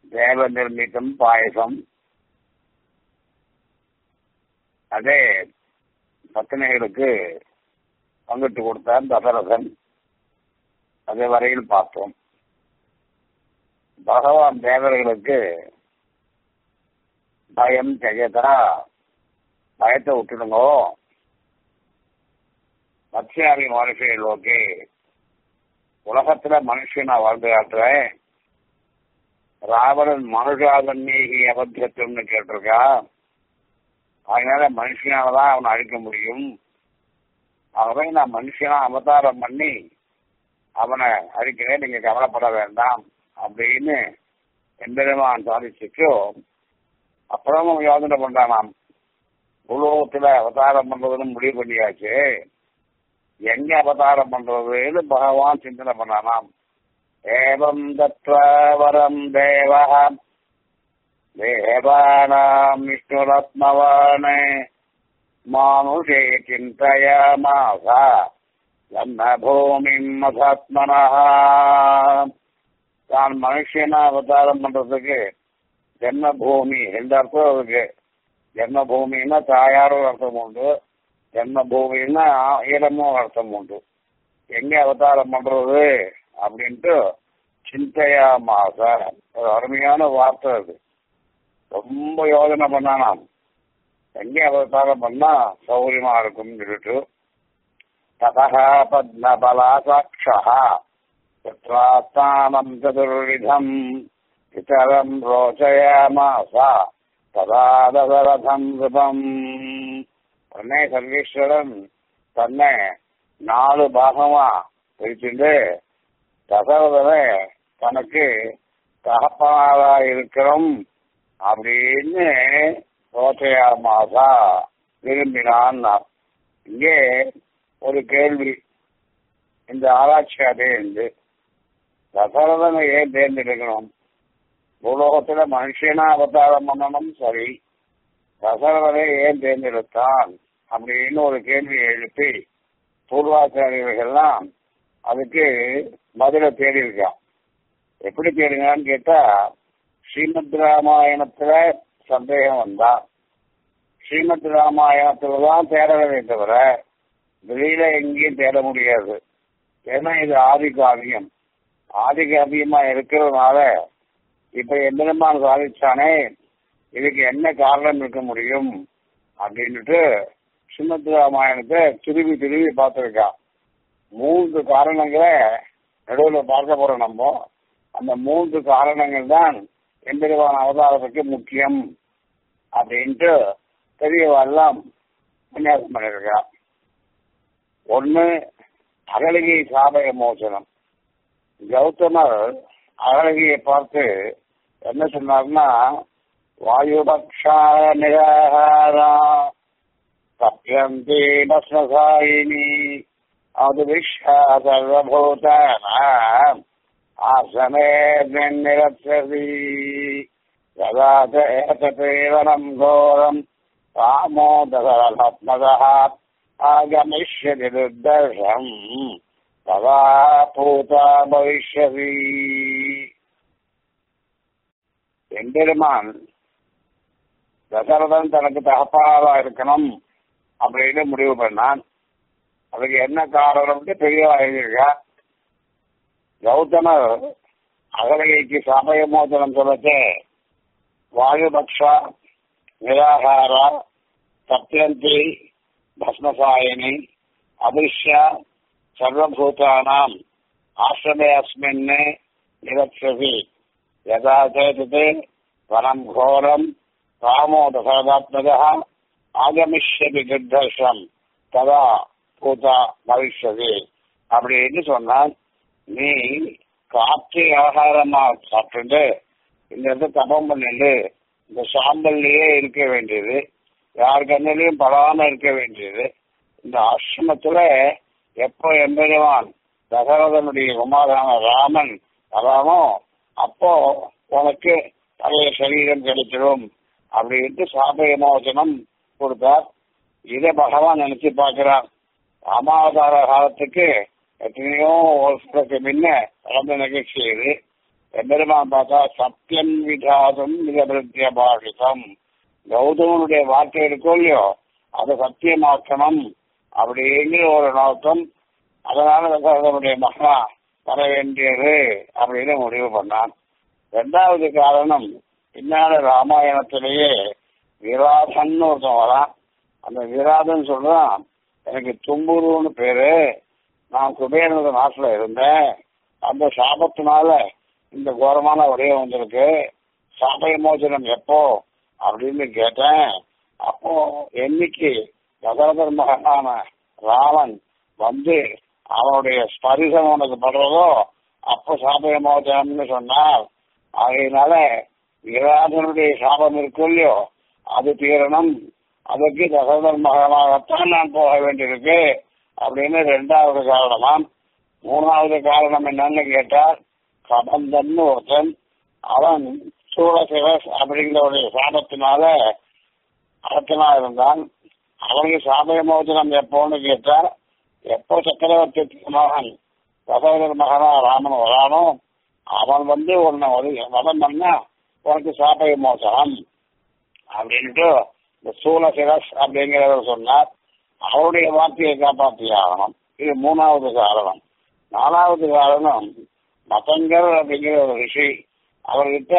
தேவ நிர்மித்தம் பாயசம் அதே பத்தினிகளுக்கு பங்கிட்டு கொடுத்தார் தசரதன் அது வரையில் பார்த்தோம் பகவான் தேவர்களுக்கு பயம் ஜெயதா பயத்தை விட்டுடுங்கோ மத்தியாரி மனுஷன் நோக்கி உலகத்துல மனுஷனா வாழ்ந்து காட்டுறேன் ராவணன் மனுஷாதன்மீகி அபத்தியத்துவம்னு கேட்டிருக்கா அதனால மனுஷனாலதான் அவனை அழிக்க முடியும் ஆகவே நான் மனுஷனா அவதாரம் பண்ணி அவனை அழிக்கிறேன் நீங்க கவலைப்பட வேண்டாம் அப்படின்னு எம்பெருமான் சாதிச்சுட்டு அப்புறமும் யோசனை பண்றானாம் உலோகத்துல அவதாரம் பண்றதுன்னு முடிவு பண்ணியாச்சு எங்க அவதாரம் பண்றதுன்னு பகவான் சிந்தனை பண்ணானாம் ஏவம் தத்வரம் தேவ தேவானாம் விஷ்ணுரத்மவான் மானுஷே சிந்தயாமாச என்ன பூமிம் மசாத்மனः தான் மனுஷனா அவதாரம் பண்றதுக்கு ஜென்மபூமி எந்த அர்த்தம் இருக்கு ஜென்மபூமின்னா தாயாரும் அர்த்தம் உண்டு ஜென்மபூமின்னா ஈரமும் அர்த்தம் உண்டு எங்க அவதாரம் பண்றது அப்படின்ட்டு சிந்தையா மாச ஒரு அருமையான வார்த்தை அது ரொம்ப யோஜனை பண்ணானாம் எங்க அவதாரம் பண்ணா சௌகரியமா இருக்கும்னு சொல்லிட்டு ததா பத்மபலாசாட்சா புத்திராஸ்தானம் சதுர்விதம் பிதரம் ரோச்சயாமாச ததா தசரதம் சுபம் உடனே சர்வேஸ்வரன் தன்னை நாலு பாகமா பிரிச்சுட்டு தசரதனை தனக்கு தகப்பனாரா இருக்கிறோம் அப்படின்னு ரோச்சயாமாசா விரும்பினான் இங்கே ஒரு கேள்வி இந்த ஆராய்ச்சி அதே இருந்து தசரதனை ஏன் தேர்ந்தெடுக்கணும் பூலோகத்துல மனுஷனா அவதாரம் பண்ணணும் சரி தசரதனை ஏன் தேர்ந்தெடுத்தான் அப்படின்னு ஒரு கேள்வியை எழுப்பி பூர்வாச்சாரியர்கள்லாம் அதுக்கு பதில தேடி இருக்கான் எப்படி தேடுங்கன்னு கேட்டா ஸ்ரீமத் ராமாயணத்துல சந்தேகம் வந்தா ஸ்ரீமத் ராமாயணத்துல தான் தேடவே தவிர வெளியில எங்கேயும் தேட முடியாது ஏன்னா இது ஆதி காவியம் ஆதி காவியமா இருக்கிறதுனால இப்ப எம்பெருமான் சாதிச்சானே இதுக்கு என்ன காரணம் இருக்க முடியும் அப்படின்னுட்டு ஸ்ரீமத் ராமாயணத்தை திரும்பி திரும்பி பார்த்திருக்கான் மூன்று காரணங்களை நடுவில் பார்க்க போறோம் நம்ம அந்த மூன்று காரணங்கள் தான் எம்பெருமான் அவதாரத்துக்கு முக்கியம் அப்படின்ட்டு பெரியவெல்லாம் விநியாசம் பண்ணியிருக்கான் ஒன்னு அகலிகை சாப மோசனம் கௌதமர் அகலிகையை பார்த்து என்ன சொன்னார்னா வாயுபக்ஷாய நிராகாரா சத்யந்தி பஸ்மசாயினி அது விஸ்வ சர்வபூதானாம் ஆசமே நிரத்யசி யதா ஏதேவனம் கோரம் ராமோதராத்மதः ஆகமிஷ்யதி துர்தர்ஷம் ததா பூதா பவிஷ்யதி எம்பெருமான் தசரதன் தனக்கு தகப்பாவா இருக்கணும் அப்படின்னு முடிவு பண்ணான் அதுக்கு என்ன காரணம்னு பெரியவா எழுதியிருக்கா கௌதமர் அகலகைக்கு சமயமோதனம் சொல்லச்சே வாயுபக்ஷா நிராகாரா சத்யந்தி பஸ்மசாயினி அபிஷ்யா சர்வபூதானாம் ஆசிரமே அஸ்மின் நிரட்சசி யதா சேதது வனம் கோரம் ராமோ தசரதாத்மக ஆகமிஷ்யதி துர்தர்ஷம் ததா பூதா பவிஷ்யதி அப்படின்னு சொன்னான் நீ காற்று ஆகாரமா சாப்பிட்டு இந்த இடத்துல தபம் பண்ணிட்டு இந்த சாம்பல்லையே இருக்க வேண்டியது யார் கண்ணிலையும் படாம இருக்க வேண்டியது இந்த ஆசிரமத்துல எப்போ எம்பெருவான் தசரதனுடைய குமாரான ராமன் வரானோ அப்போ உனக்கு பழைய சரீரம் கிடைச்சிடும் அப்படின்ட்டு சாப விமோசனம் கொடுத்தார் இதை பகவான் நினைச்சு பார்க்கிறான் ராமாவதார காலத்துக்கு எத்தனையோ வருஷத்துக்கு முன்ன நடந்த நிகழ்ச்சி இது எம்பெருமான் பார்த்தா சத்தியம் விகாசம் மிகபிருத்திய பாஷிதம் கௌதமனுடைய வார்த்தை இருக்கோ இல்லையோ அதை சத்தியமாக்கணும் அப்படிங்கிற ஒரு நோக்கம் அதனால தசரதனுடைய மகா வர வேண்டியது அப்படின்னு முடிவு பண்ணான் ரெண்டாவது காரணம் பின்னால ராமாயணத்திலேயே விராதன் ஒருத்தன் வரான் அந்த விராதன் சொல்றான் எனக்கு தும்புருன்னு பேரு நான் குபேரனது நாட்டுல இருந்தேன் அந்த சாபத்தினால இந்த கோரமான உடைய வந்திருக்கு சாப விமோசனம் எப்போ அப்படின்னு கேட்டேன் அப்போ என்னைக்கு தசரதர் மகனான ராமன் வந்து அவனுடைய ஸ்பரிசம் உனக்கு படுறதோ அப்போ சாப விமோசனம்னு சொன்னார் ஆகையினால விராதனுடைய சாபம் இருக்கும் இல்லையோ அது தீரணும் அதுக்கு தசரதர் மகனாகத்தான் நான் போக வேண்டியிருக்கு அப்படின்னு ரெண்டாவது காரணமாம் மூணாவது காரணம் என்னன்னு கேட்டால் கபந்தன்னு ஒருத்தன் அவன் சூழசிவஸ் அப்படிங்கிறவருடைய சாபத்தினால அரக்கனா இருந்தான் அவனுக்கு சாப விமோசனம் எப்போன்னு கேட்டா எப்போ சக்கரவர்த்தி மகன் தசரதர் மகனா ராமன் வரானோ அவன் வந்து உன்னை ஒரு வதம் பண்ணா உனக்கு சாப விமோசனம் அப்படின்ட்டு இந்த சூழசிரஸ் அப்படிங்கிறவர் சொன்னார் அவருடைய வார்த்தையை காப்பாற்றி ஆகணும் இது மூணாவது காரணம் நாலாவது காரணம் மதங்கர் அப்படிங்கிற ஒரு ரிஷி அவர்கிட்ட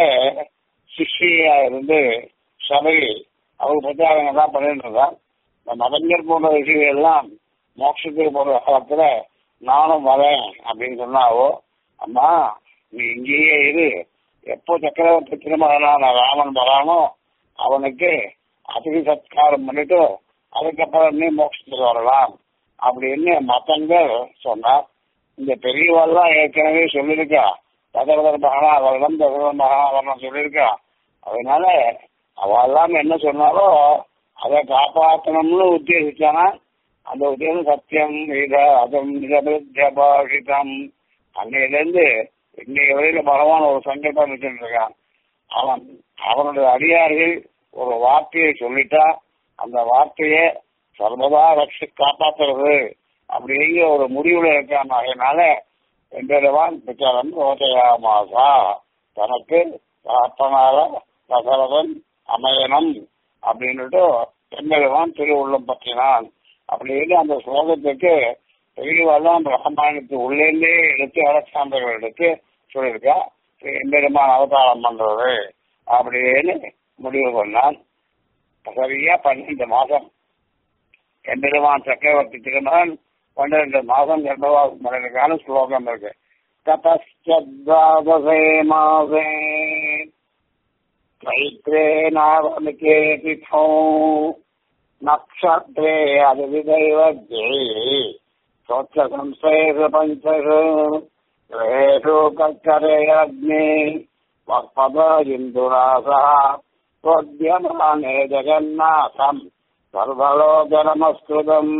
சிஷியா இருந்து சபை அவர் பிரச்சாரம் எல்லாம் பண்ணிட்டு இருந்தார் இந்த மதங்கர் போன்ற ரிஷிகள் எல்லாம் மோட்சத்துக்கு போற காலத்துல நானும் வரேன் அப்படின்னு சொன்னாவோ அம்மா நீ இங்கேயே இரு எப்போ சக்கரவர்த்தி திருமகனான ராமன் வரானோ அவனுக்கு அதிதி சத்காரம் பண்ணிட்டு அதுக்கப்புறம் நீ மோட்சத்துக்கு வரலாம் அப்படின்னு மத்தங்கள் சொன்னார் இந்த பெரியவாள்லாம் ஏற்கனவே சொல்லியிருக்கா தசரதர் மகாவரணம் தசரதர் மகாவரணம் சொல்லியிருக்கா அதனால அவெல்லாம் என்ன சொன்னாலோ அதை காப்பாற்றணும்னு உத்தேசிச்சானா அந்த உத்தேசம் சத்தியம் இத அதம் பாஷிதம் அன்னையிலேருந்து இன்னைக்கு வரையில பகவான் ஒரு சங்கல்பம் வச்சுட்டு இருக்கான் அவன் அவனுடைய அடியார்கள் ஒரு வார்த்தையை சொல்லிட்டா அந்த வார்த்தையை சர்வதா ரட்சி காப்பாத்துறது அப்படிங்கிற ஒரு முடிவுல இருக்கான் அதனால எம்பெருவான் பிச்சரன் ரோஜயாமாசா தனக்கு அப்பனால தசரதன் அமையனம் அப்படின்னுட்டு எம்பெருவான் திருவுள்ளம் பற்றினான் அப்படின்னு அந்த ஸ்லோகத்துக்கு பெரியவாதான் ராமாயணத்து உள்ளேந்தே எடுத்து அரசாண்டர்கள் எடுத்து சொல்லியிருக்கா எம்பெருமான் அவதாரம் பண்றது அப்படின்னு முடிவு பண்ணான் சரியா பன்னெண்டு மாசம் எம்பெருமான் சக்கரவர்த்தி திருமகன் பன்னிரண்டு மாதம் கர்ப்பவாசம் பண்ணுறதுக்கான ஸ்லோகம் இருக்கு தபஸ்தே மாசே चैत्रे नावमिके तिथौ नक्षत्रे अधिदैवज्ञे स्वच्छसंस्थेषु पञ्चषु ग्रहेषु कक्षरे अग्नि वक्पद इन्दुरासः त्वद्यमाने जगन्नाथम् सर्वलोकनमस्कृतम्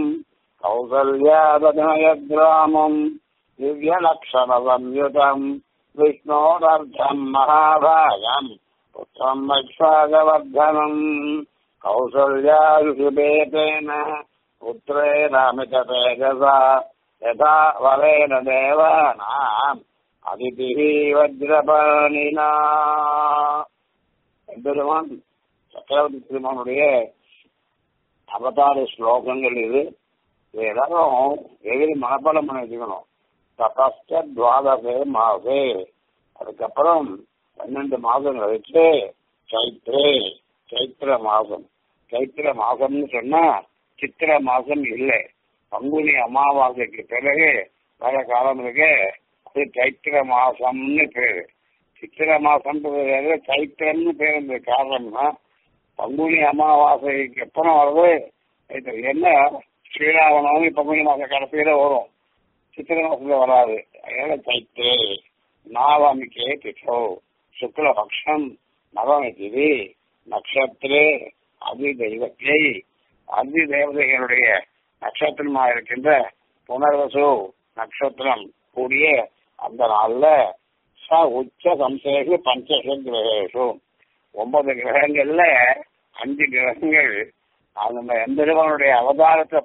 कौसल्यादनयग्रामम् दिव्यलक्षणसंयुतम् विष्णोरर्थम् महाभागम् पुत्रम् वैश्वागवर्धनम् कौसल्यायुषुभेतेन पुत्रेणामित तेजसा यथा वरेण देवानाम् அதிதிஹி வஜ்ரபாணினா எம்பெருமான் சக்கரவர்த்தி திருமானுடைய அவதார ஸ்லோகங்கள் இது இது எல்லாரும் எதிரி மனப்பாடம் பண்ணி வச்சுக்கணும் தபஸ்ட துவாதசே மாசே அதுக்கப்புறம் பன்னெண்டு மாதம் கழிச்சு சைத்ரே சைத்திர மாசம் சைத்திர மாசம்னு சொன்னா சித்திர மாசம் இல்லை பங்குனி அமாவாசைக்கு பிறகு வர காலம் இருக்கு அது சைத்திர மாசம்னு பேரு சித்திர மாசம்ன்றது சைத்திரம்னு பேர் இந்த காரணம்னா பங்குனி அமாவாசைக்கு அப்புறம் வருது இது என்ன ஸ்ரீராவணம் பங்குனி மாச கடைசியில வரும் சித்திர மாசத்துல வராது அதனால சைத்திரே நாவமிக்கே திசோ சுக்லபக்ஷம் நவமி திதி நட்சத்திரே அதி தெய்வத்தை அதி தேவதைகளுடைய நட்சத்திரமா இருக்கின்ற புனர்வசு நட்சத்திரம் கூடிய அந்த நாள்ல ச உச்ச சம்சேஷு பஞ்சச கிரகேஷு ஒன்பது கிரகங்கள்ல அஞ்சு கிரகங்கள் அந்த எம்பெருமானுடைய அவதாரத்தை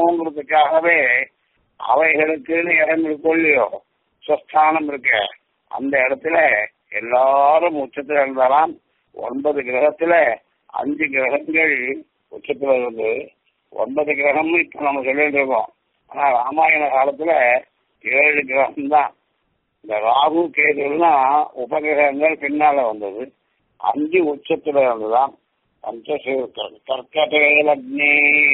பார்க்கணுங்கிறதுக்காகவே அவைகளுக்குன்னு இடம் இருக்கும் இல்லையோ ஸ்வஸ்தானம் இருக்கு அந்த இடத்துல எல்லாரும் உச்சத்துல இருந்தாலாம் ஒன்பது கிரகத்துல அஞ்சு கிரகங்கள் உச்சத்துல இருந்து ஒன்பது கிரகம் இப்ப நம்ம சொல்லிட்டு இருக்கோம் ஆனா ராமாயண காலத்துல ஏழு கிரகம் தான் இந்த ராகு கேதுலாம் உபகிரகங்கள் பின்னால வந்தது அஞ்சு உச்சத்துல இருந்துதான் பஞ்சசீர்த்தம் கர்க்கடே லக்னே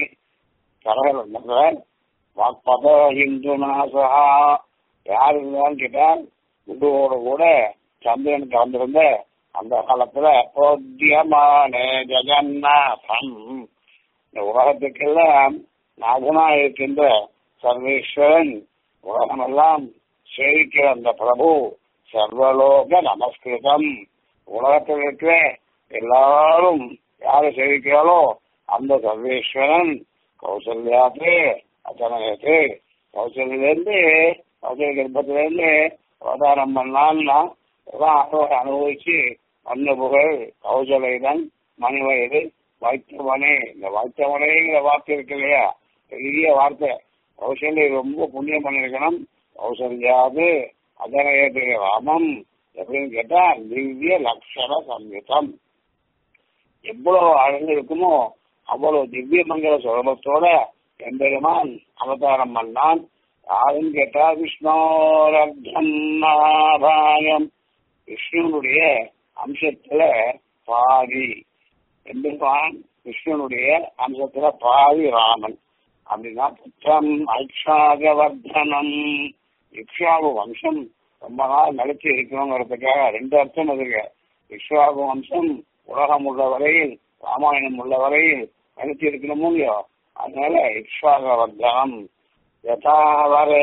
கடகல் வாக்பத இந்து நாசா யார் இருந்தாலும் கேட்டால் குருவோட கூட சந்திரன் கலந்திருந்த அந்த காலத்துல போத்தியமான ஜெகநாதம் இந்த உலகத்துக்கெல்லாம் நாகனா இருக்கின்ற சர்வேஸ்வரன் உலகமெல்லாம் சேவிக்கிற அந்த பிரபு சர்வலோக நமஸ்கிருதம் உலகத்தில் இருக்கிற எல்லாரும் யாரை சேவிக்கிறாளோ அந்த சர்வேஸ்வரன் கௌசல்யாத்து அத்தனையத்து கௌசல்யிலேருந்து கௌசல்ய கர்ப்பத்திலேருந்து அவதாரம் பண்ணான்னா எல்லாம் அனுபவிச்சு மண்ணு புகழ் கௌசலைதன் மணிவயது வைத்தவனே இந்த வைத்தவனேங்கிற வார்த்தை இருக்கு இல்லையா பெரிய வார்த்தை கௌசல்யை ரொம்ப புண்ணியம் பண்ணிருக்கணும் கௌசல்யாது அதனையது ராமம் எப்படின்னு கேட்டா திவ்ய லட்சண சம்யுதம் எவ்வளவு அழகு இருக்குமோ அவ்வளவு திவ்ய மங்கள சுலபத்தோட எம்பெருமான் அவதாரம் பண்ணான் யாருன்னு கேட்டா விஷ்ணோரப்தம் மகாபாயம் விஷ்ணுனுடைய அம்சத்துல பாதி எம்பெருமான் விஷ்ணுனுடைய அம்சத்துல பாதி ராமன் அப்படின்னா புத்தம் ஐக்ஷாகவர்தனம் இக்ஷாகு வம்சம் ரொம்ப நாள் நிலைச்சு இருக்கணுங்கிறதுக்காக ரெண்டு அர்த்தம் இருக்கு இக்ஷாகு வம்சம் உலகம் உள்ள வரையில் ராமாயணம் உள்ள வரையில் நிலைச்சு இருக்கணுமோ இல்லையோ அதனால இக்ஷாகவர்தனம் யதாவரே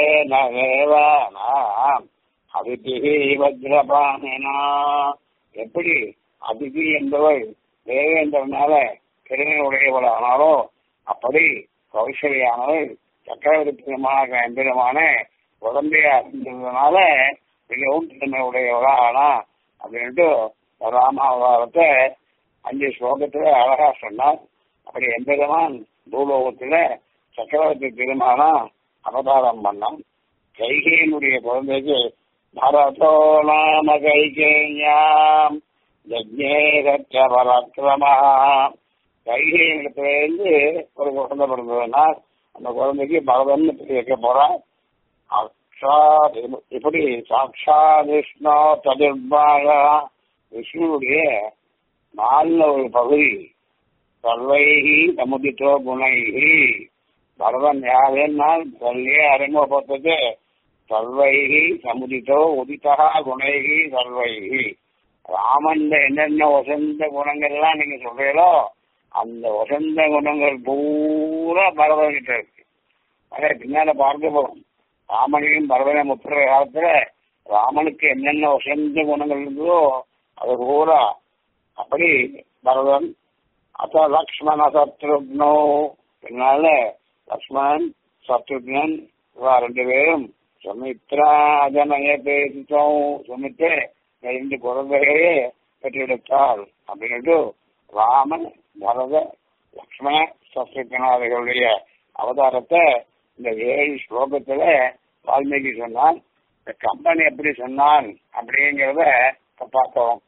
நவேவானாம் அதிதிகி வஜ்ரபாணினா எப்படி அதிதி என்பவள் தேவேந்திரனால பெருமை உடையவள் ஆனாலோ அப்படி கௌசல்யானவள் சக்கரவர்த்தியமான எம்பெருமான உடம்பையா இருந்ததுனால மிகவும் பெருமை உடையவளா ஆனா அப்படின்ட்டு ராமாவதாரத்தை அஞ்சு ஸ்லோகத்துல அழகா சொன்னார் அப்படி எம்பெருமான் பூலோகத்துல சக்கரவர்த்தி திருமானா அவதாரம் பண்ணான் கைகையினுடைய குழந்தைக்கு பரதோ நாம கைகேயாம் யஜ்ஞேகற்ற பராக்கிரமா கைகையிடத்திலிருந்து ஒரு குழந்தை பிறந்ததுன்னா அந்த குழந்தைக்கு பரதன் பேர் வைக்க போறான் சாட்சாத் இப்படி சாட்சாத் விஷ்ணு ததிர்பாக விஷ்ணுடைய நாலுல ஒரு பகுதி சர்வைகி சமுதித்தோ குணைகி பரதன் யாருன்னால் சொல்லியே அறிமுகப்படுத்தது சர்வைகி சமுதித்தோ உதித்தா குணைகி சர்வைகி ராமன் என்னென்ன வசந்த குணங்கள்லாம் நீங்க சொல்றீங்களோ அந்த வசந்த குணங்கள் பூரா பரதன்கிட்ட இருக்கு அதே பின்னால பார்க்க போறோம் ராமனையும் பரதனை முற்றுற காலத்துல ராமனுக்கு என்னென்ன வசந்த குணங்கள் இருந்ததோ அது பூரா அப்படி பரதன் அத்த லக்ஷ்மண சத்ருக்னோ பின்னால லக்ஷ்மணன் சத்ருக்னன் இவா ரெண்டு பேரும் சுமித்ரா அஜனய பேசிட்டோம் சுமித்து ரெண்டு குழந்தைகளே பெற்றெடுத்தாள் அப்படின்ட்டு ராமன் பரத லக்ஷ்மண சத்ருக்கனாதிகளுடைய அவதாரத்தை இந்த ஏழு ஸ்லோகத்துல வால்மீகி சொன்னான் இந்த கம்பன் எப்படி சொன்னான் அப்படிங்கிறத இப்ப பார்த்தோம்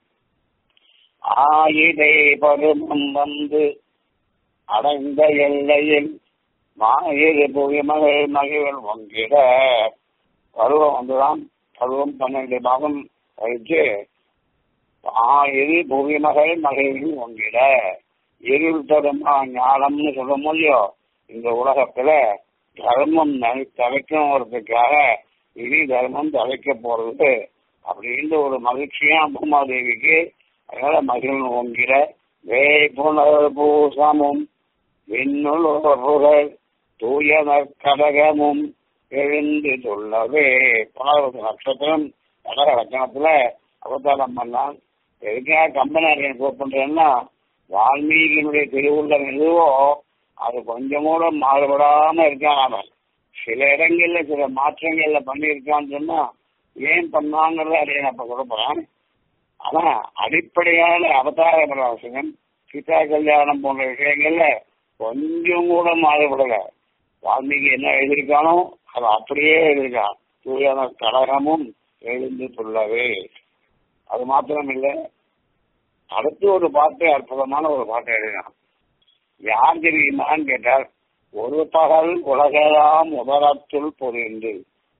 ஆயிடை பருமம் வந்து அடைந்த எல்லையில் மாயிரு புவிமகள் மகிழ் வங்கிட பருவம் வந்துதான் பருவம் பன்னெண்டு பாகம் கழிச்சு ஆயிரு புவிமகள் மகிழ்வு வங்கிட இருள் தரும் ஞானம்னு சொல்ல முடியும் இந்த உலகத்துல தர்மம் தலைக்கணுங்கிறதுக்காக இனி தர்மம் தலைக்க போறது அப்படின்னு ஒரு மகிழ்ச்சியா பூமாதேவிக்கு அதனால மகிழ் ஓங்கிற வேப்புணர் பூசமும் விண்ணுலோர்கள் தூயனர் கடகமும் எழுந்து சொல்லவே புனர்வச நட்சத்திரம் கடக லட்சணத்துல அவதாரம் பண்ணான் எதுக்காக கம்பெனி கூப்பிடுறேன்னா வால்மீகியினுடைய திருவுள்ளம் எதுவோ அது கொஞ்சம் கூட மாறுபடாம இருக்கான் அவன் சில இடங்கள்ல சில மாற்றங்கள்ல பண்ணியிருக்கான்னு சொன்னா ஏன் பண்ணாங்கிறத அதை நான் இப்ப கொடுப்பேன் ஆனா அடிப்படையான அவதார பிரவாசனம் சீதா கல்யாணம் போன்ற விஷயங்கள்ல கொஞ்சம் கூட மாறுபடல வால்மீகி என்ன எழுதியிருக்கானோ அது அப்படியே எழுதியிருக்கான் தூயான கடகமும் எழுந்து சொல்லவே அது மாத்திரம் இல்லை அடுத்து ஒரு பாட்டு அற்புதமான ஒரு பாட்டு எழுதினான் யார் தெரியுமான்னு கேட்டார் ஒரு பகல் உலகெல்லாம் உதரத்துள் பொறிந்து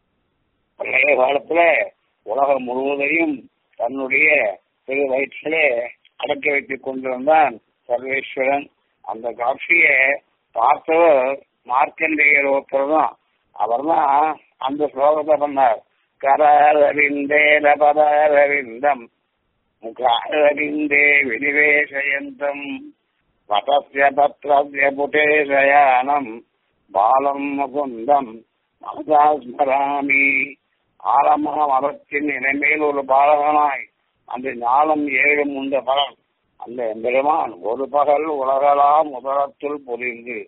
பழைய காலத்துல உலகம் முழுவதையும் தன்னுடைய திரு வயிற்றிலே அடக்க வைத்துக் கொண்டிருந்தான் சர்வேஸ்வரன் அந்த காட்சியை பார்த்தவர் மார்க்கண்டேயர் ஒருத்தர் தான் அவர் தான் அந்த ஸ்லோகத்தை பண்ணார் கரரவிந்தேன பதரவிந்தம் முகாரவிந்தே வினிவேசயந்தம் வதஸ்ய பத்ரஸ்ய புட்டேசயானம் பாலம் முகுந்தம் மனதா ஸ்மராமி ஆழமா மரத்தின் இனிமேல் ஒரு பாலகனாய் அந்த ஞானம் ஏழும் உண்ட பலன் அந்த எம்பெருமான் ஒரு பகல் உலகலாம் உலகத்துள் பொறிந்து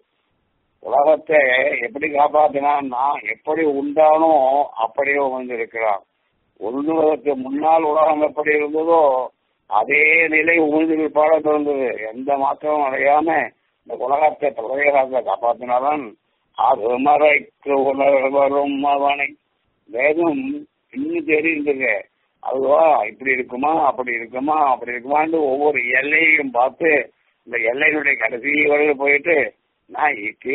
உலகத்தை எப்படி காப்பாத்தினான்னா எப்படி உண்டானோ அப்படியே உணர்ந்திருக்கிறான் உருந்துவதற்கு முன்னால் உலகம் எப்படி இருந்ததோ அதே நிலை உமிழ்ந்திருப்பாட இருந்தது எந்த மாற்றமும் அடையாம இந்த உலகத்தை பிரதேசத்தை காப்பாற்றினாலும் அது மறைக்கு உணர்வரும் அவனை வேதம் இன்னும் தெரிந்தது அதுவா இப்படி இருக்குமா அப்படி இருக்குமா அப்படி இருக்குமான்னு ஒவ்வொரு எல்லையையும் பார்த்து இந்த எல்லையினுடைய கடைசி வரையில் போயிட்டு நான் இக்கு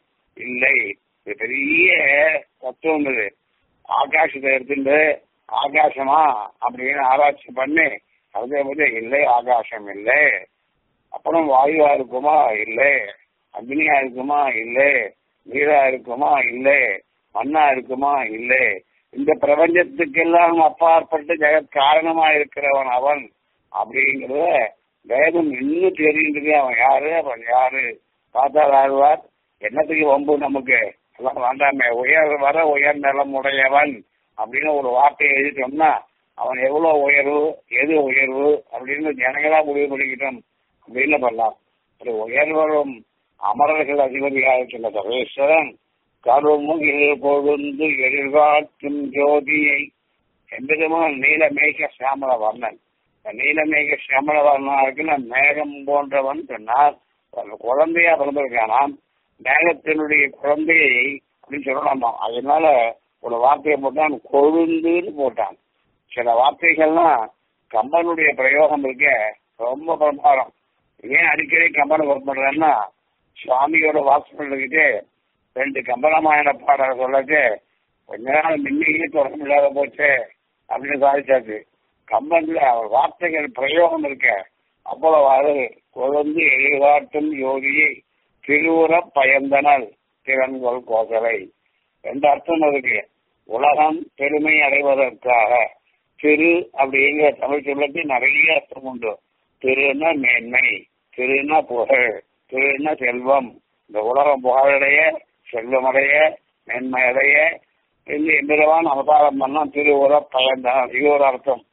இல்லை இது பெரிய தத்துவம் இது ஆகாசத்தை எடுத்துட்டு ஆகாசமா அப்படின்னு ஆராய்ச்சி பண்ணி அதே போது இல்லை ஆகாசம் இல்லை அப்புறம் வாயுவா இருக்குமா இல்லை அக்னியா இருக்குமா இல்லை நீரா இருக்குமா இல்லை மண்ணா இருக்குமா இல்லை இந்த பிரபஞ்சத்துக்கெல்லாம் அப்பாற்பட்டு ஜெகத் காரணமா இருக்கிறவன் அவன் அப்படிங்கிறத வேதம் இன்னும் தெரியுது அவன் யாரு அவன் யாரு பார்த்தா ஆழ்வார் என்னத்துக்கு வம்பு நமக்கு எல்லாம் வேண்டாமே உயர் வர உயர் நிலம் உடையவன் அப்படின்னு ஒரு வார்த்தையை எழுதிட்டோம்னா அவன் எவ்வளவு உயர்வு எது உயர்வு அப்படின்னு ஜனங்களா முடிவு பண்ணிக்கிட்டோம் அப்படின்னு பண்ணலாம் ஒரு உயர்வரும் அமரர்கள் அதிபதியாக இருக்கின்ற சர்வேஸ்வரன் கருமுகில் பொழுந்து எதிர்காட்டும் ஜோதியை எந்தவிதமான நீலமேக சாமல வர்ணன் நீலமேக சாமல வர்ணனுக்கு மேகம் போன்றவன் சொன்னார் குழந்தையா பிறந்திருக்கானாம் மேகத்தினுடைய குழந்தையை அப்படின்னு சொல்லலாமா அதனால ஒரு வார்த்தையை போட்டான் கொழுந்துன்னு போட்டான் சில வார்த்தைகள்லாம் கம்பனுடைய பிரயோகம் இருக்க ரொம்ப பிரமாதம் ஏன் அடிக்கடி கம்பனை ஒர்க் பண்றேன்னா சுவாமியோட வாசல்கிட்டே ரெண்டு கம்பராமாயண பாடலை சொல்லச்சு கொஞ்ச நாள் மின்னியே தொடர்பு இல்லாத போச்சு அப்படின்னு சாதிச்சாச்சு கம்பன்ல அவர் வார்த்தைகள் பிரயோகம் இருக்க அவ்வளவாறு குழந்தை எதிர்காட்டும் யோகியை திருவுற பயந்தனல் திறன்கொள் கோசலை ரெண்டு அர்த்தம் இருக்கு உலகம் பெருமை அடைவதற்காக திரு அப்படிங்கிற தமிழ் சொல்லக்கு நிறைய அர்த்தம் உண்டு திருன்னா மேன்மை திருன்னா புகழ் திருன்னா செல்வம் இந்த உலகம் புகழடைய செல்வமடைய மேன்மையடைய இந்த எந்திரவான் அவதாரம் பண்ணா திருவுர பயந்தான் இது ஒரு அர்த்தம்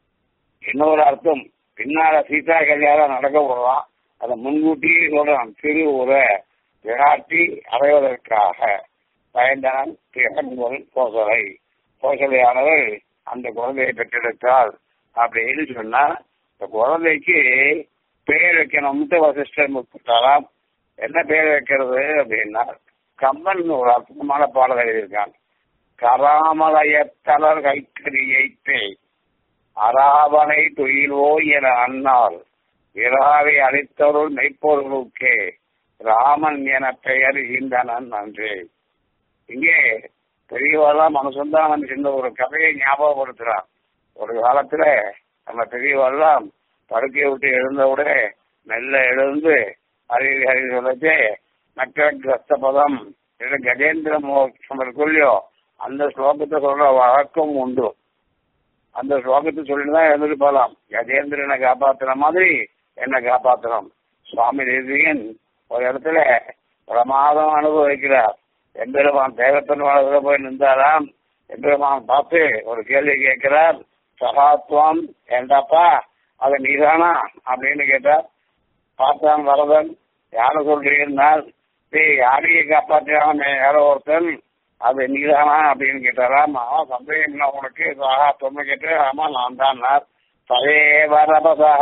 இன்னொரு அர்த்தம் பின்னால சீதா கல்யாணம் நடக்க போடுறான் அதை முன்கூட்டியே சொல்றான் திருவுர விராட்டி அடைவதற்காக பயந்தான் திறன்கொள் கோசலை கோசலையானவர் அந்த குழந்தையை பெற்றெடுத்தால் அப்படின்னு சொன்னா இந்த குழந்தைக்கு பேர் வைக்கணும்ட்டு வசிஷ்டர் முற்பட்டாராம் என்ன பேர் வைக்கிறது அப்படின்னா கம்பன் ஒரு அற்புதமான பாடல் எழுதியிருக்கான் கராமலயத்தலர் கைக்கரியைத்தே அராவனை துயிலோ என அண்ணால் இராவை அளித்தருள் மெய்ப்பொருளுக்கே ராமன் என பெயர் ஈந்தனன் நன்றே இங்கே பெரியவாள்லாம் மனசந்தானம் சின்ன ஒரு கதையை ஞாபகப்படுத்துறான் ஒரு காலத்துல நம்ம பெரியவாள்லாம் படுக்கையை விட்டு எழுந்தவுடனே மெல்ல எழுந்து ஹரி ஹரி சொல்லச்சு நக்கர கிரஸ்த பதம் கஜேந்திர மோட்சம் இருக்குல்லையோ அந்த ஸ்லோகத்தை சொல்ற வழக்கம் உண்டு அந்த ஸ்லோகத்தை சொல்லிட்டு தான் எழுந்துட்டு போகலாம் கஜேந்திரனை காப்பாத்துற மாதிரி என்ன காப்பாத்தணும் சுவாமி தேசியன் ஒரு இடத்துல பிரமாதம் அனுபவிக்கிறார் எம்பெருமான் தேவத்தன் வாழ்க்கை போய் நின்றாராம் எம்பெருமான் பார்த்து ஒரு கேள்வி கேட்கிறார் சகாத்வம் ஏண்டாப்பா அது நீதானா அப்படின்னு கேட்டார் பார்த்தான் வரதன் யார சொல்றீங்கன்னால் டேய் யாரையும் காப்பாற்றினான் யாரோ ஒருத்தன் அது நீதானா அப்படின்னு கேட்டாராம் ஆமா சந்தேகம் இல்லை உனக்கு சகாத்வம்னு கேட்டு ஆமா நான் தான் சவே வரபசா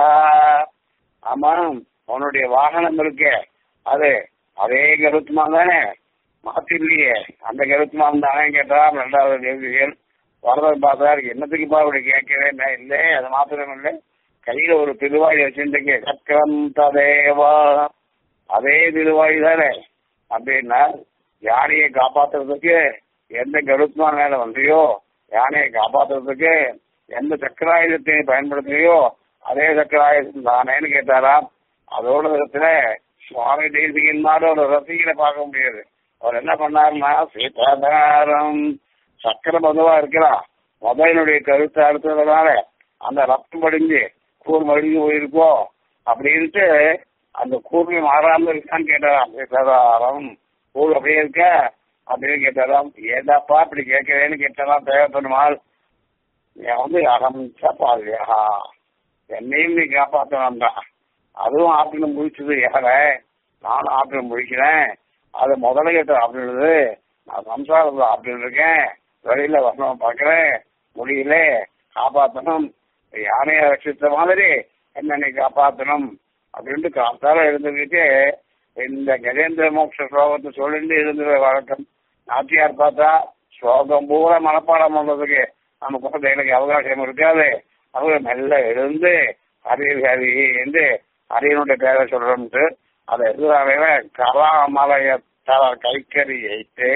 ஆமா உன்னுடைய வாகனம் இருக்கே அது அதே கருத்துமான் தானே மாத்தி இல்லையே அந்த கருத்துமான் தானே கேட்டா ரெண்டாவது தேவியல் வரதன் பார்த்தாரு என்னத்துக்குப்பா இப்படி கேட்கிறேன் இல்லை அது மாத்திரம் இல்லை கையில ஒரு திருவாய் வச்சுட்டு சக்கரம் ததேவா அதே திருவாய் தானே அப்படின்னா யானையை காப்பாத்துறதுக்கு எந்த கருத்மான மேல வந்தியோ யானையை காப்பாத்துறதுக்கு எந்த சக்கராயுதத்தை பயன்படுத்துறியோ அதே சக்கராயுதம் தானேன்னு கேட்டாராம் அதோட விதத்துல சுவாமி தேசிகன்மார ஒரு ரசிகனை பார்க்க முடியாது அவர் என்ன பண்ணாருன்னா சீதாதாரம் சக்கர மதுவா இருக்கிறான் மொபைலுடைய கருத்தை அறுத்ததுனால அந்த ரத்தம் படிஞ்சு கூர் மடிஞ்சு போயிருக்கோ அப்படின்ட்டு அந்த கூர்மை மாறாம இருக்கான்னு கேட்டாராம் சீதாதாரம் கூர் அப்படியே இருக்க அப்படின்னு கேட்டாராம் ஏதாப்பா இப்படி கேட்கிறேன்னு கேட்டாராம் தேவைப்படுமாள் என் வந்து ஆரம்பிச்சா பாருயா என்னையும் நீ காப்பாற்றணும் தான் அதுவும் ஆப்பிள் முடிச்சது யார நானும் ஆப்பிள் முடிக்கிறேன் அது முதல்ல கேட்ட அப்படின்றது நான் சம்சாரத்தில் ஆப்பிள் இருக்கேன் வெளியில வரணும் பார்க்கிறேன் முடியல காப்பாற்றணும் யானையை ரட்சித்த மாதிரி என்ன நீ காப்பாற்றணும் அப்படின்ட்டு காத்தால இருந்துக்கிட்டு இந்த கஜேந்திர மோட்ச ஸ்லோகத்தை சொல்லிட்டு இருந்த வழக்கம் நாட்டியார் பார்த்தா ஸ்லோகம் பூரா மனப்பாடம் பண்றதுக்கு நமக்கு வந்து எனக்கு அவகாசம் இருக்காது அவங்க மெல்ல எழுந்து ஹரியர் ஹரி என்று ஹரியனுடைய பேரை சொல்றோம்ட்டு அதை எதிராக கலாமலைய தர கைக்கறி வைத்து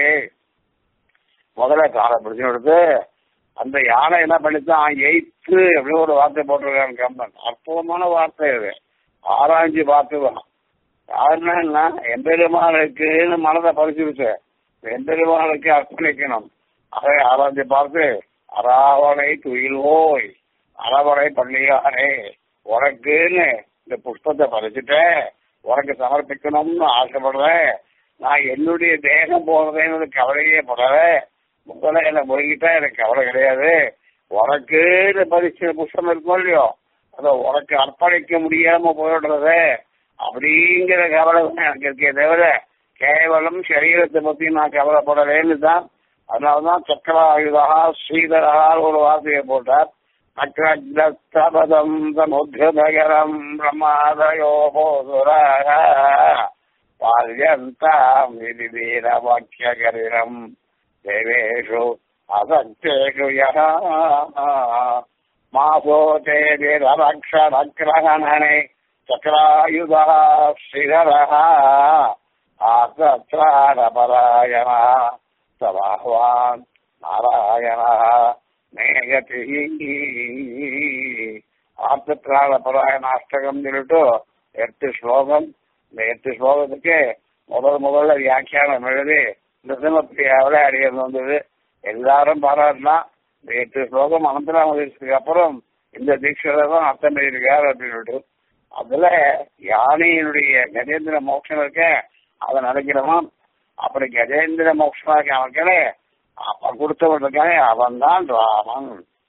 முதல்ல காலை பிடிச்சு கொடுத்து அந்த யானை என்ன பண்ணித்தான் எய்த்து அப்படின்னு ஒரு வார்த்தை போட்டிருக்காங்க கம்பன் அற்புதமான வார்த்தை இது ஆராய்ச்சி பார்த்துதான் யாருன்னா எம்பெருமானுக்குன்னு மனதை பறிச்சுருச்சு எம்பெருமானுக்கு அர்ப்பணிக்கணும் அதை ஆராய்ச்சி பார்த்து அராவணை துயில் ஓய் அறவரை பள்ளியாரே உனக்குன்னு இந்த புஷ்பத்தை பறிச்சுட்டேன் உனக்கு சமர்ப்பிக்கணும்னு ஆசைப்படுறேன் நான் என்னுடைய தேகம் போறதேன்னு கவலையே படல முதலையில முழுகிட்டா எனக்கு கவலை கிடையாது உனக்குன்னு பறிச்ச புஷ்பம் இருக்கும் இல்லையோ அதை உனக்கு அர்ப்பணிக்க முடியாம போயிடுறது அப்படிங்கிற கவலை தான் எனக்கு இருக்கே தவிர கேவலம் சரீரத்தை பத்தி நான் கவலைப்படலேன்னு தான் அதனாலதான் சக்கராயுதா ஸ்ரீதரா ஒரு வார்த்தையை போட்டார் அக்ரஜஸ்தபதம் சமுத்திரதகரம் பிரமாதயோ போதுராக பால்யந்தாம் விதி வீரவாக்கியகரிரம் தேவேஷு அசக்தேஷு யः மாசோ தேவிரக்ஷரக்ரகணனை சக்கராயுதா ஸ்ரீதரः ஆத்ராடபராயண சபாவான் நாராயணः மேகதி ஆர்த்தத்ராள பராயண அஷ்டகம் சொல்லிட்டு எட்டு ஸ்லோகம் இந்த எட்டு ஸ்லோகத்துக்கு முதல் முதல்ல வியாக்கியானம் எழுதி நிருமப்பிரியாவில் அடியது வந்தது எல்லாரும் பாராட்டினா இந்த எட்டு ஸ்லோகம் அனந்தராம தீட்சத்துக்கு அப்புறம் இந்த தீட்சையில தான் அர்த்தம் எழுதியிருக்கார் அப்படின்னு அதுல யானையினுடைய கஜேந்திர மோட்சம் இருக்க அதை நினைக்கிறவன் அப்படி கஜேந்திர மோட்சமா இருக்க அப்ப கொடுத்தவர்களுக்காக அவன் தான் ராமன்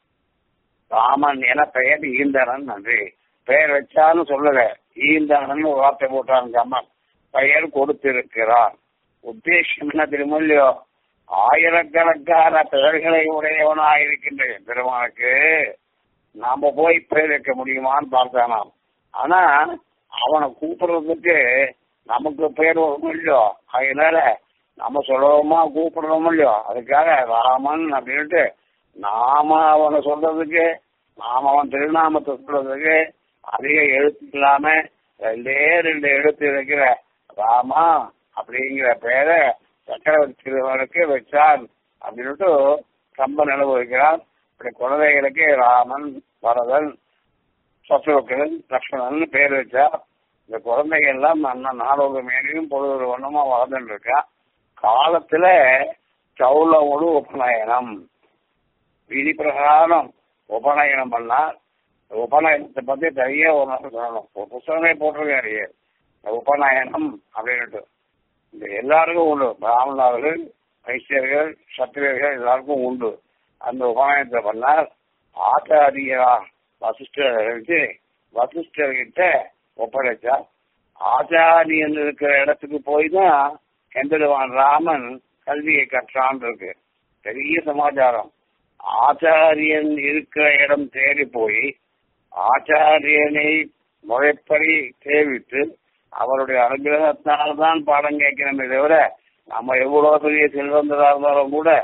ராமன் என பெயர் ஈந்தனன் நன்றி பெயர் வச்சாலும் சொல்லல ஈந்தனன் ஒரு வார்த்தை போட்டான் அம்மன் பெயர் கொடுத்திருக்கிறான் உத்தேசம் என்ன திருமல்லையோ ஆயிரக்கணக்கான பெயர்களை உடையவனா இருக்கின்ற பெருமானுக்கு நாம போய் பெயர் வைக்க முடியுமான்னு பார்த்தானாம் ஆனா அவனை கூப்பிடுறதுக்கு நமக்கு பெயர் வரும் இல்லையோ அதனால நம்ம சொல்லவோமா கூப்பிடுறோம் இல்லையோ அதுக்காக ராமன் அப்படின்ட்டு நாம அவனை சொல்றதுக்கு நாம அவன் திருநாமத்தை சொல்றதுக்கு அதிக எழுத்து இல்லாம ரெண்டே ரெண்டு எழுத்து இருக்கிற ராமா அப்படிங்கிற பெயரை சக்கரவர்த்தி திருவனுக்கு வச்சான் அப்படின்ட்டு கம்பன் அனுபவிக்கிறான் இப்படி குழந்தைகளுக்கு ராமன் பரதன் சத்ருக்கன் லக்ஷ்மணன் பேர் வச்சா இந்த குழந்தைகள் எல்லாம் நல்ல நாடோடு மேலையும் பொழுது ஒண்ணுமா வளர்ந்துட்டு இருக்கா காலத்துல சௌலவோடு உபநயனம் விதி பிரகாரம் உபநயனம் பண்ணா உபநயனத்தை பத்தி நிறைய ஒரு நாள் சொல்லணும் ஒரு புத்தகமே போட்டிருக்காரு உபநயனம் அப்படின்ட்டு இந்த எல்லாருக்கும் உண்டு பிராமணர்கள் வைசியர்கள் சத்திரியர்கள் எல்லாருக்கும் உண்டு அந்த உபநயனத்தை பண்ணால் ஆச்சாரியரா வசிஷ்டர் வச்சு வசிஷ்டர்கிட்ட ஒப்படைச்சா ஆச்சாரியன் இருக்கிற இடத்துக்கு போய் தான் எந்திரவான் ராமன் கல்வியை கற்றான் இருக்கு பெரிய சமாச்சாரம் ஆச்சாரியன் இருக்கிற இடம் தேடி போய் ஆச்சாரியனை முறைப்படி சேவித்து அவருடைய அனுகிரகத்தினால்தான் பாடம் கேட்கணுமே தவிர நம்ம எவ்வளவு பெரிய செல்வந்தரா இருந்தாலும் கூட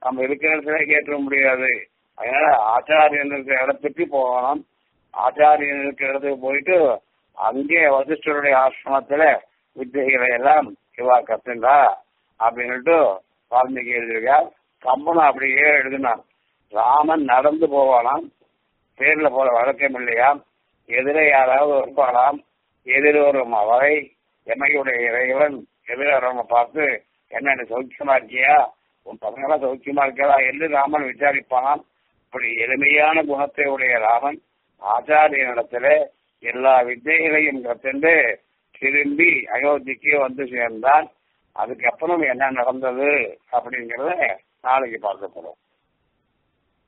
நம்ம இருக்கிற இடத்துல கேட்க முடியாது அதனால ஆச்சாரியன் இருக்கிற இடத்துக்கு போகணும் ஆச்சாரியன் இருக்கிற இடத்துக்கு போயிட்டு அங்கே வசிஷ்டருடைய ஆசிரமத்துல வித்தைகளை எல்லாம் இவா கத்துண்டா அப்படின்னுட்டு வால்மீகி எழுதியிருக்கார் கம்பனும் அப்படியே எழுதினான் ராமன் நடந்து போவானாம் தேர்ல போற வழக்கம் இல்லையா எதிரே யாராவது இருப்பாளாம் எதிர் வரும் அவரை எமையுடைய இறைவன் எதிரவரவங்க பார்த்து என்ன சௌக்கியமா இருக்கியா உன் பசங்களாம் சௌக்கியமா இருக்கா என்று ராமன் விசாரிப்பானாம் இப்படி எளிமையான குணத்தை உடைய ராமன் ஆச்சாரியனிடத்துல எல்லா வித்தைகளையும் கத்துண்டு திரும்பி அயோத்திக்கு வந்து சேர்ந்தான் அதுக்கப்புறம் என்ன நடந்தது அப்படிங்கறத நாளைக்கு பார்க்க போறோம்